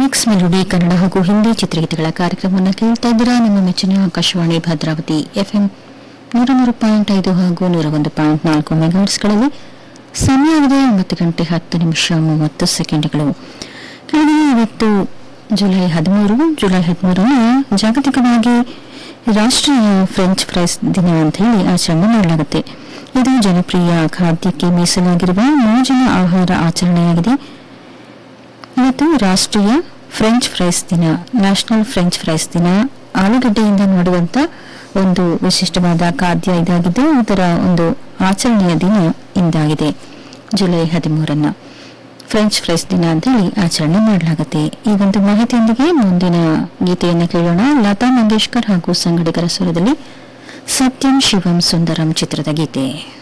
mix melody Kannada ಹಾಗೂ ಹಿಂದಿ ಚಿತ್ರಗೀತೆಗಳ ಕಾರ್ಯಕ್ರಮವನ್ನು ಕೇಳ್ತಾ ಇದ್ದೀರಾ ನಿಮ್ಮ ಮೆಚ್ಚಿನ ಆಕಾಶವಾಣಿ ಭದ್ರಾವತಿ ಎಫ್ಎಂ ನೂರ ಮೂರು ಪಾಯಿಂಟ್ ಐದು ಹಾಗೂ ನೂರ ಒಂದು ಪಾಯಿಂಟ್ ನಾಲ್ಕು ಮೆಗಾಟ್ಸ್ಗಳಲ್ಲಿ ಸಮಯವಿದೆ ಒಂಬತ್ತು ಗಂಟೆ ಹತ್ತು ನಿಮಿಷ ಮೂವತ್ತು ಸೆಕೆಂಡ್ಗಳು ಕೆಳಗೆ ಇವತ್ತು ಜುಲೈ ಹದಿಮೂರು ಜುಲೈ ಹದಿಮೂರನ್ನು ಜಾಗತಿಕವಾಗಿ ರಾಷ್ಟ್ರೀಯ ಫ್ರೆಂಚ್ ಫ್ರೈಸ್ ದಿನ ಅಂತ ಹೇಳಿ ಆಚರಣೆ ಮಾಡಲಾಗುತ್ತೆ ಇದು ಜನಪ್ರಿಯ ಖಾದ್ಯಕ್ಕೆ ಮೀಸಲಾಗಿರುವ ಮೋಜಿನ ಆಹಾರ ಆಚರಣೆಯಾಗಿದೆ ಇವತ್ತು ರಾಷ್ಟ್ರೀಯ ಫ್ರೆಂಚ್ ಫ್ರೈಸ್ ದಿನ ನ್ಯಾಷನಲ್ ಫ್ರೆಂಚ್ ಫ್ರೈಸ್ ದಿನ ಆಲೂಗಡ್ಡೆಯಿಂದ ಮಾಡುವಂತ ಒಂದು ವಿಶಿಷ್ಟವಾದ ಖಾದ್ಯ ಇದಾಗಿದ್ದು ಇದರ ಒಂದು ಆಚರಣೆಯ ದಿನ ಇಂದಾಗಿದೆ ಜುಲೈ ಹದಿಮೂರನ್ನ ಫ್ರೆಂಚ್ ಫ್ರೈಸ್ ದಿನ ಅಂತೇಳಿ ಆಚರಣೆ ಮಾಡಲಾಗುತ್ತೆ ಈ ಒಂದು ಮಾಹಿತಿಯೊಂದಿಗೆ ಮುಂದಿನ ಗೀತೆಯನ್ನು ಕೇಳೋಣ ಲತಾ ಮಂಗೇಶ್ಕರ್ ಹಾಗೂ ಸಂಗಡಿಗರ ಸ್ವರದಲ್ಲಿ ಸತ್ಯಂ ಶಿವಂ ಸುಂದರಂ ಚಿತ್ರದ ಗೀತೆ